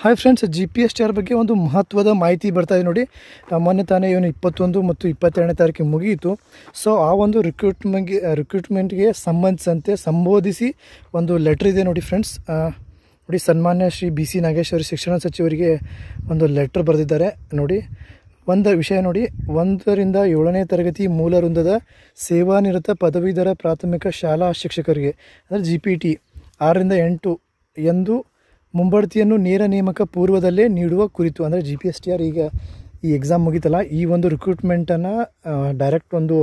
hi friends G P S T R ಬಗ್ಗೆ ಒಂದು ಮಹತ್ವದ ಮಾಹಿತಿ ಬರ್ತಾ ಇದೆ ನೋಡಿ ಆ, ಮೊನ್ನೆ ತಾನೇ ಏನು ಇಪ್ಪತ್ತೊಂದು ಮತ್ತು ಇಪ್ಪತ್ತೆರಡನೇ ತಾರೀಕಿಗೆ ಮುಗಿಯಿತು ಸೊ ಆ ಒಂದು ರಿಕ್ರೂಟ್ಮೆಂಟ್ಗೆ ರಿಕ್ರೂಟ್ಮೆಂಟ್ಗೆ ಸಂಬಂಧಿಸಿದಂತೆ ಸಂಬೋಧಿಸಿ ಒಂದು ಲೆಟ್ರ್ ಇದೆ ನೋಡಿ ಫ್ರೆಂಡ್ಸ್ ನೋಡಿ ಸನ್ಮಾನ್ಯ ಶ್ರೀ ಬಿ ಸಿ ನಾಗೇಶ್ವರಿ ಶಿಕ್ಷಣ ಸಚಿವರಿಗೆ ಒಂದು ಲೆಟ್ರ್ ಬರೆದಿದ್ದಾರೆ ನೋಡಿ ಒಂದು ವಿಷಯ ನೋಡಿ ಒಂದರಿಂದ ಏಳನೇ ತರಗತಿ ಮೂಲ ವೃಂದದ ಸೇವಾನಿರತ ಪದವೀಧರ ಪ್ರಾಥಮಿಕ ಶಾಲಾ ಶಿಕ್ಷಕರಿಗೆ ಅಂದರೆ ಜಿ ಪಿ ಟಿ ಆರರಿಂದ ಎಂಟು ಎಂದು ಮುಂಬಡ್ತಿಯನ್ನು ನೇರ ನೇಮಕ ಪೂರ್ವದಲ್ಲೇ ನೀಡುವ ಕುರಿತು ಅಂದರೆ G P S T R ಈಗ ಈ ಎಕ್ಸಾಮ್ ಮುಗೀತಲ್ಲ ಈ ಒಂದು ರಿಕ್ರೂಟ್ಮೆಂಟನ್ನು ಡೈರೆಕ್ಟ್ ಒಂದು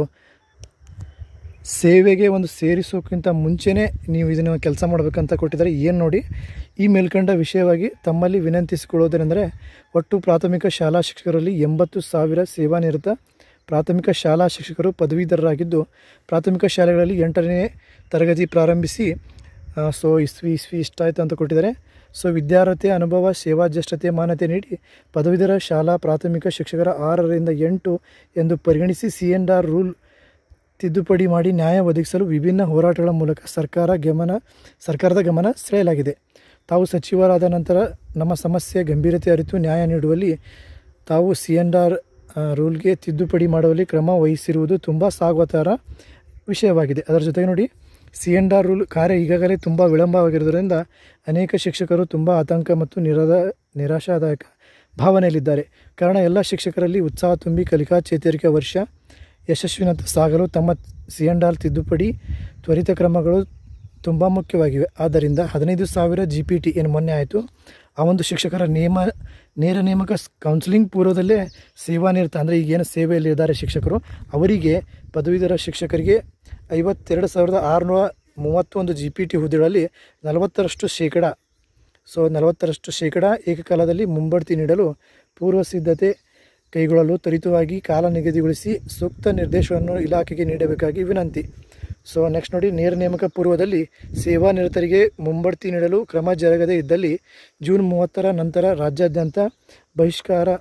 ಸೇವೆಗೆ ಒಂದು ಸೇರಿಸೋಕ್ಕಿಂತ ಮುಂಚೆನೇ ನೀವು ಇದನ್ನು ಕೆಲಸ ಮಾಡಬೇಕಂತ ಕೊಟ್ಟಿದ್ದಾರೆ ಏನು ನೋಡಿ ಈ ಮೇಲ್ಕಂಡ ವಿಷಯವಾಗಿ ತಮ್ಮಲ್ಲಿ ವಿನಂತಿಸಿಕೊಳ್ಳೋದೇನೆಂದರೆ ಒಟ್ಟು ಪ್ರಾಥಮಿಕ ಶಾಲಾ ಶಿಕ್ಷಕರಲ್ಲಿ ಎಂಬತ್ತು ಸಾವಿರ ಸೇವಾನಿರತ ಪ್ರಾಥಮಿಕ ಶಾಲಾ ಶಿಕ್ಷಕರು ಪದವೀಧರರಾಗಿದ್ದು ಪ್ರಾಥಮಿಕ ಶಾಲೆಗಳಲ್ಲಿ ಎಂಟನೇ ತರಗತಿ ಪ್ರಾರಂಭಿಸಿ ಆ, ಸೊ ಇಸ್ವಿ ಇಸ್ವಿ ಇಷ್ಟಾಯ್ತು ಅಂತ ಕೊಟ್ಟಿದ್ದಾರೆ ಸೊ ವಿದ್ಯಾರ್ಹತೆ ಅನುಭವ ಸೇವಾ ಜ್ಯೇಷ್ಠತೆ ಮಾನ್ಯತೆ ನೀಡಿ ಪದವೀಧರ ಶಾಲಾ ಪ್ರಾಥಮಿಕ ಶಿಕ್ಷಕರ ಆರರಿಂದ ಎಂಟು ಎಂದು ಪರಿಗಣಿಸಿ ಸಿ ಎನ್ ಆರ್ ರೂಲ್ ತಿದ್ದುಪಡಿ ಮಾಡಿ ನ್ಯಾಯ ಒದಗಿಸಲು ವಿಭಿನ್ನ ಹೋರಾಟಗಳ ಮೂಲಕ ಸರ್ಕಾರ ಗಮನ ಸರ್ಕಾರದ ಗಮನ ಸೆಳೆಯಲಾಗಿದೆ ತಾವು ಸಚಿವರಾದ ನಂತರ ನಮ್ಮ ಸಮಸ್ಯೆ ಗಂಭೀರತೆ ಅರಿತು ನ್ಯಾಯ ನೀಡುವಲ್ಲಿ ತಾವು ಸಿ ಎನ್ ಆರ್ ರೂಲ್ಗೆ ತಿದ್ದುಪಡಿ ಮಾಡುವಲ್ಲಿ ಕ್ರಮ ವಹಿಸಿರುವುದು ತುಂಬ ಸ್ವಾಗತಾರ್ಹ ವಿಷಯವಾಗಿದೆ ಅದರ ಜೊತೆಗೆ ನೋಡಿ ಸಿ ಎನ್ ಆರ್ ರೂಲ್ ಕಾರ್ಯ ಈಗಾಗಲೇ ತುಂಬ ವಿಳಂಬವಾಗಿರುವುದರಿಂದ ಅನೇಕ ಶಿಕ್ಷಕರು ತುಂಬ ಆತಂಕ ಮತ್ತು ನಿರದ ನಿರಾಶಾದಾಯಕ ಭಾವನೆಯಲ್ಲಿದ್ದಾರೆ ಕಾರಣ ಎಲ್ಲ ಶಿಕ್ಷಕರಲ್ಲಿ ಉತ್ಸಾಹ ತುಂಬಿ ಕಲಿಕಾ ಚೇತರಿಕೆ ವರ್ಷ ಯಶಸ್ವಿನತ್ತ ಸಾಗಲು ತಮ್ಮ ಸಿ ಎನ್ ಆರ್ ತಿದ್ದುಪಡಿ ತ್ವರಿತ ಕ್ರಮಗಳು ತುಂಬ ಮುಖ್ಯವಾಗಿವೆ ಆದ್ದರಿಂದ ಹದಿನೈದು ಸಾವಿರ ಜಿ ಪಿ ಟಿ ಏನು ಮೊನ್ನೆ ಆಯಿತು ಆ ಒಂದು ಶಿಕ್ಷಕರ ನೇಮ ನೇರ ನೇಮಕ ಸ್- ಕೌನ್ಸಿಲಿಂಗ್ ಪೂರ್ವದಲ್ಲೇ ಸೇವಾನಿರತ ಅಂದರೆ ಈಗೇನು ಸೇವೆಯಲ್ಲಿ ಇದ್ದಾರೆ ಶಿಕ್ಷಕರು ಅವರಿಗೆ ಪದವೀಧರ ಶಿಕ್ಷಕರಿಗೆ ಐವತ್ತೆರಡು ಸಾವಿರದ ಆರುನೂರ ಮೂವತ್ತೊಂದು ಜಿ ಪಿ ಟಿ ಹುದ್ದೆಗಳಲ್ಲಿ ನಲವತ್ತರಷ್ಟು ಶೇಕಡ ಸೊ ನಲವತ್ತರಷ್ಟು ಶೇಕಡ ಏಕಕಾಲದಲ್ಲಿ ಮುಂಬಡ್ತಿ ನೀಡಲು ಪೂರ್ವ ಸಿದ್ಧತೆ ಕೈಗೊಳ್ಳಲು ತ್ವರಿತವಾಗಿ ಕಾಲ ನಿಗದಿಗೊಳಿಸಿ ಸೂಕ್ತ ನಿರ್ದೇಶನವನ್ನು ಇಲಾಖೆಗೆ ನೀಡಬೇಕಾಗಿ ವಿನಂತಿ ಸೊ ನೆಕ್ಸ್ಟ್ ನೋಡಿ ನೇರ ನೇಮಕ ಪೂರ್ವದಲ್ಲಿ ಸೇವಾ ನಿರತರಿಗೆ ಮುಂಬಡ್ತಿ ನೀಡಲು ಕ್ರಮ ಜರುಗದೇ ಇದ್ದಲ್ಲಿ ಜೂನ್ ಮೂವತ್ತರ ನಂತರ ರಾಜ್ಯಾದ್ಯಂತ ಬಹಿಷ್ಕಾರ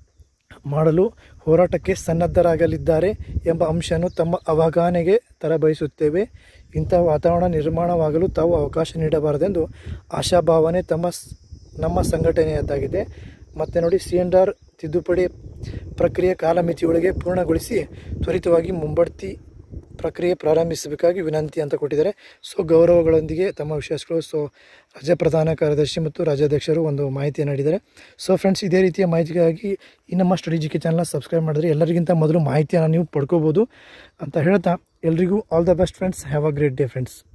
ಮಾಡಲು ಹೋರಾಟಕ್ಕೆ ಸನ್ನದ್ಧರಾಗಲಿದ್ದಾರೆ ಎಂಬ ಅಂಶವನ್ನು ತಮ್ಮ ಅವಗಾಹನೆಗೆ ತರಬಯಸುತ್ತೇವೆ ಇಂಥ ವಾತಾವರಣ ನಿರ್ಮಾಣವಾಗಲು ತಾವು ಅವಕಾಶ ನೀಡಬಾರದೆಂದು ಆಶಾಭಾವನೆ ತಮ್ಮ ಸ್- ನಮ್ಮ ಸಂಘಟನೆಯದ್ದಾಗಿದೆ ಮತ್ತು ನೋಡಿ ಸಿ ಎನ್ ಆರ್ ತಿದ್ದುಪಡಿ ಪ್ರಕ್ರಿಯೆ ಕಾಲಮಿತಿಯೊಳಗೆ ಪೂರ್ಣಗೊಳಿಸಿ ತ್ವರಿತವಾಗಿ ಮುಂಬಡ್ತಿ ಪ್ರಕ್ರಿಯೆ ಪ್ರಾರಂಭಿಸಬೇಕಾಗಿ ವಿನಂತಿ ಅಂತ ಕೊಟ್ಟಿದ್ದಾರೆ ಸೊ ಗೌರವಗಳೊಂದಿಗೆ ತಮ್ಮ ವಿಶ್ವಾಸಗಳು ಸೊ ರಾಜ್ಯ ಪ್ರಧಾನ ಕಾರ್ಯದರ್ಶಿ ಮತ್ತು ರಾಜ್ಯಾಧ್ಯಕ್ಷರು ಒಂದು ಮಾಹಿತಿಯನ್ನು ನೀಡಿದ್ದಾರೆ ಸೊ ಫ್ರೆಂಡ್ಸ್ ಇದೇ ರೀತಿಯ ಮಾಹಿತಿಗಾಗಿ ಈ ನಮ್ಮ ಸ್ಟಡಿ ಜಿ ಕೆ ಚಾನಲ್ನ ಸಬ್ಸ್ಕ್ರೈಬ್ ಮಾಡಿದ್ರೆ ಎಲ್ಲರಿಗಿಂತ ಮೊದಲು ಮಾಹಿತಿಯನ್ನು ನೀವು ಪಡ್ಕೋಬೋದು ಅಂತ ಹೇಳ್ತಾ ಎಲ್ರಿಗೂ all the best friends have a great day friends